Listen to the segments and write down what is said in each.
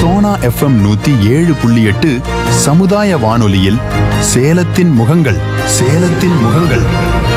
Sona FM நூத்தி ஏழு புள்ளி எட்டு சமுதாய வானொலியில் சேலத்தின் முகங்கள் சேலத்தின் முகங்கள்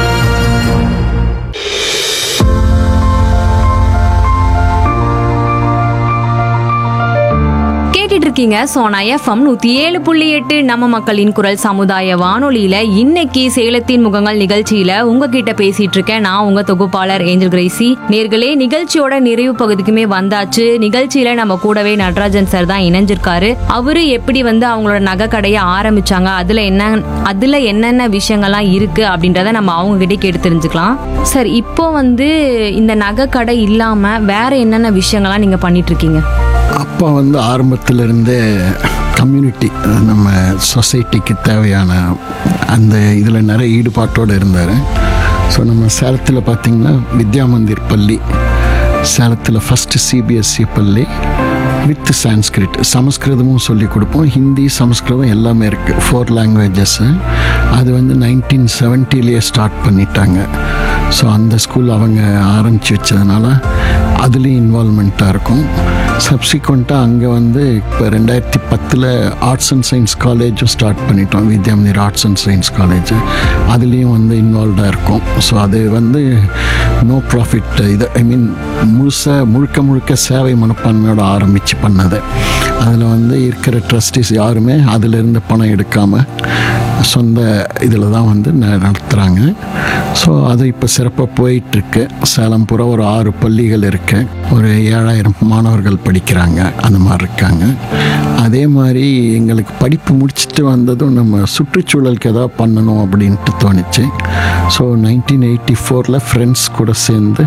கேட்டுட்டு இருக்கீங்க சோனா எஃப்எம் நூத்தி ஏழு புள்ளி எட்டு நம்ம மக்களின் குரல் சமுதாய வானொலியில இன்னைக்கு சேலத்தின் முகங்கள் நிகழ்ச்சியில உங்ககிட்ட பேசிட்டு இருக்கேன் நான் உங்க தொகுப்பாளர் ஏஞ்சல் கிரேசி நேர்களே நிகழ்ச்சியோட நிறைவு பகுதிக்குமே வந்தாச்சு நிகழ்ச்சியில நம்ம கூடவே நடராஜன் சார் தான் இணைஞ்சிருக்காரு அவரு எப்படி வந்து அவங்களோட நகை கடையை ஆரம்பிச்சாங்க அதுல என்ன அதுல என்னென்ன விஷயங்கள்லாம் இருக்கு அப்படின்றத நம்ம அவங்க கிட்டே கேட்டு தெரிஞ்சுக்கலாம் சார் இப்போ வந்து இந்த நகை கடை இல்லாம வேற என்னென்ன விஷயங்கள்லாம் நீங்க பண்ணிட்டு இருக்கீங்க அப்பா வந்து ஆரம்பத்திலிருந்தே கம்யூனிட்டி நம்ம சொசைட்டிக்கு தேவையான அந்த இதில் நிறைய ஈடுபாட்டோடு இருந்தார் ஸோ நம்ம சேலத்தில் பார்த்திங்கன்னா வித்யா மந்திர் பள்ளி சேலத்தில் ஃபஸ்ட்டு சிபிஎஸ்சி பள்ளி வித் சான்ஸ்கிரிட் சமஸ்கிருதமும் சொல்லி கொடுப்போம் ஹிந்தி சமஸ்கிருதம் எல்லாமே இருக்குது ஃபோர் லாங்குவேஜஸ்ஸு அது வந்து நைன்டீன் செவன்ட்டிலேயே ஸ்டார்ட் பண்ணிட்டாங்க ஸோ அந்த ஸ்கூல் அவங்க ஆரம்பித்து வச்சதுனால அதுலேயும் இன்வால்மெண்ட்டாக இருக்கும் சப்சிக்வெண்ட்டாக அங்கே வந்து இப்போ ரெண்டாயிரத்தி பத்தில் ஆர்ட்ஸ் அண்ட் சயின்ஸ் காலேஜும் ஸ்டார்ட் பண்ணிட்டோம் Vidyamandir arts and science college அதுலேயும் வந்து இன்வால்வ்டாக இருக்கும் ஸோ அது வந்து நோ ப்ராஃபிட் இது ஐ மீன் முழுசாக முழுக்க முழுக்க சேவை மனப்பான்மையோட ஆரம்பித்து பண்ணது அதில் வந்து இருக்கிற ட்ரஸ்டிஸ் யாருமே அதிலிருந்து பணம் எடுக்காமல் சொந்த இதில் தான் வந்து ந- நடத்துகிறாங்க ஸோ அது இப்போ சிறப்பாக போயிட்டுருக்கு சேலம் புற ஒரு ஆறு பள்ளிகள் இருக்கு ஒரு ஏழாயிரம் மாணவர்கள் படிக்கிறாங்க அந்த மாதிரி இருக்காங்க அதே மாதிரி எங்களுக்கு படிப்பு முடிச்சுட்டு வந்ததும் நம்ம சுற்றுச்சூழலுக்கு ஏதாவது பண்ணணும் அப்படின்ட்டு தோணுச்சு ஸோ நைன்டீன் எயிட்டி ஃபோரில் ஃப்ரெண்ட்ஸ் கூட சேர்ந்து